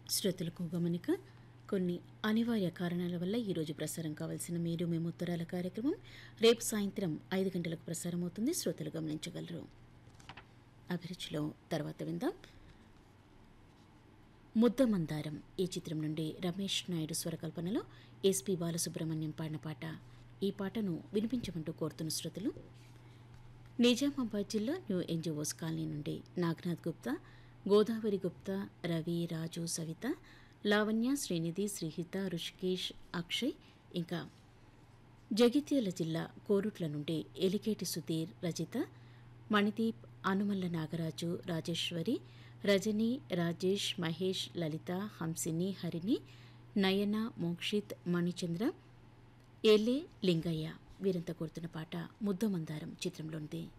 శ్రోతలకు గమనిక కొన్ని అనివార్య కారణాల వల్ల ఈరోజు ప్రసారం కావాల్సిన మీరు మేము ఉత్తరాల కార్యక్రమం రేపు సాయంత్రం ఐదు గంటలకు ప్రసారం అవుతుంది శ్రోతలు గమనించగలరు అభిరుచిలో తర్వాత విందాం ముద్దమందారం ఈ చిత్రం నుండి రమేష్ నాయుడు స్వరకల్పనలో ఎస్పి బాలసుబ్రహ్మణ్యం పాడిన పాట ఈ పాటను వినిపించమంటూ కోరుతున్న శ్రోతలు నిజామాబాద్ జిల్లా న్యూ ఎన్జిఓస్ కాలనీ నుండి నాగనాథ్ గుప్తా గోదావరి గుప్తా రవి రాజు సవిత లావణ్య శ్రీనిధి శ్రీహిత రుషికేష్ అక్షయ్ ఇంకా జగిత్యాల జిల్లా కోరుట్ల నుండి ఎలికేటి సుధీర్ రజిత మణిదీప్ అనుమల్ల నాగరాజు రాజేశ్వరి రజని రాజేష్ మహేష్ లలిత హంసిని హరిణి నయన మోక్షిత్ మణిచంద్ర ఎల్ఏ లింగయ్య వీరంతా కోరుతున్న పాట ముద్దమందారం చిత్రంలోనిది